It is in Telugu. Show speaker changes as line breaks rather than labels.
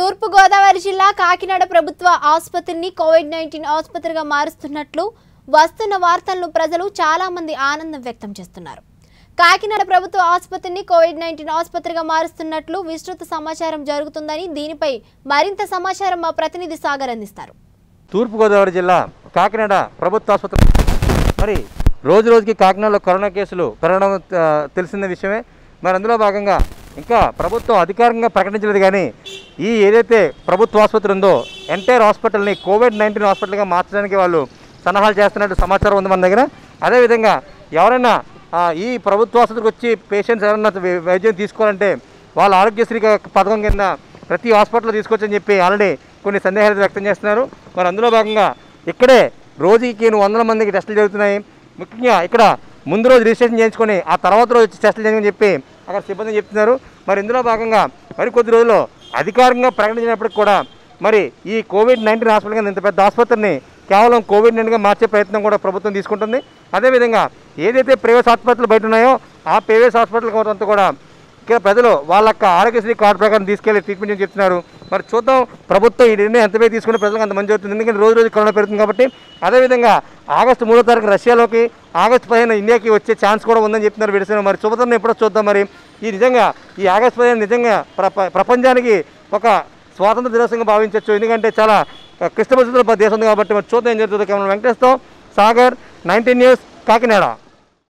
తూర్పు గోదావరి జిల్లా కాకినాడ ప్రభుత్వ ఆసుపత్రిని కోవిడ్ నైన్టీన్ ఆసుపత్రిగా మారుస్తున్నట్లు వస్తున్న వార్తలను ప్రజలు చాలా మంది ఆనందం వ్యక్తం చేస్తున్నారు కాకినాడ ప్రభుత్వ ఆసుపత్రిని కోవిడ్ నైన్టీన్ ఆసుపత్రిగా మారుస్తున్నట్లు విస్తృత సమాచారం జరుగుతుందని దీనిపై మరింత సమాచారం మా ప్రతినిధి సాగర్ అందిస్తారు
తూర్పుగోదావరి జిల్లా కాకినాడ ప్రభుత్వ ఆసుపత్రి మరి రోజు రోజుకి కాకినాడలో కరోనా కేసులు పెరగడం ఆ, తెలిసిన విషయమే మరి అందులో భాగంగా ఇంకా ప్రభుత్వం అధికారికంగా ప్రకటించలేదు కానీ ఈ ఏదైతే ప్రభుత్వ ఆసుపత్రి ఉందో ఎంటైర్ హాస్పిటల్ని కోవిడ్ నైన్టీన్ హాస్పిటల్గా మార్చడానికి వాళ్ళు సన్నాహాలు చేస్తున్నట్టు సమాచారం ఉంది మన దగ్గర అదేవిధంగా ఎవరైనా ఆ, ఈ ప్రభుత్వ ఆసుపత్రికి వచ్చి పేషెంట్స్ ఎవరైనా వై- వైద్యం తీసుకోవాలంటే వాళ్ళ ఆరోగ్యశ్రీ క- పథకం కింద ప్రతి హాస్పిటల్లో తీసుకొచ్చని చెప్పి ఆల్రెడీ కొన్ని సందేహాలు వ్యక్తం చేస్తున్నారు మరి అందులో భాగంగా ఇక్కడే రోజుకి వందల మందికి టెస్టులు జరుగుతున్నాయి ముఖ్యంగా ఇక్కడ ముందు రోజు రిజిస్ట్రేషన్ చేయించుకొని ఆ తర్వాత రోజు వచ్చి టెస్టులు చేయమని చెప్పి అక్కడ సిబ్బంది చెప్తున్నారు మరి ఇందులో భాగంగా మరి కొద్ది రోజుల్లో అధికారికంగా ప్రకటించినప్పటికి కూడా మరి ఈ కోవిడ్ నైన్టీన్ హాస్పిటల్ కింద ఇంత పెద్ద ఆసుపత్రిని కేవలం కోవిడ్ నైన్టీన్గా మార్చే ప్రయత్నం కూడా ప్రభుత్వం తీసుకుంటుంది అదేవిధంగా ఏదైతే ప్రైవేట్ హాస్పిటల్ బయట ఉన్నాయో ఆ ప్రైవేట్ హాస్పిటల్ కొంత కూడా ఇక్కడ ప్రజలు వాళ్ళ యొక్క ఆరోగ్యశ్రీ కార్డు ప్రకారం తీసుకెళ్లి ట్రీట్మెంట్ అని చెప్తున్నారు మరి చూద్దాం ప్రభుత్వం ఈ నిర్ణయం ఎంతపై తీసుకుని ప్రజలకు అంత మంచి అవుతుంది ఎందుకంటే రోజు రోజు కరోనా పెరుగుతుంది కాబట్టి అదేవిధంగా ఆగస్టు మూడో తారీఖు రష్యాలోకి ఆగస్టు పదిహేను ఇండియాకి వచ్చే ఛాన్స్ కూడా ఉందని చెప్తున్నారు విడిసిన మరి శుభతరం ఎప్పుడో చూద్దాం మరి ఈ నిజంగా ఈ ఆగస్టు పదిహేను నిజంగా ప్రప ప్రపంచానికి ఒక స్వాతంత్ర దినోత్సవంగా భావించవచ్చు ఎందుకంటే చాలా క్లిష్ట పరిస్థితుల్లో దేశం ఉంది కాబట్టి మరి చూద్దాం ఏం జరుగుతుందో కేవలం వెంకటేశ్తో సాగర్ నైన్టీన్ న్యూస్ కాకినాడ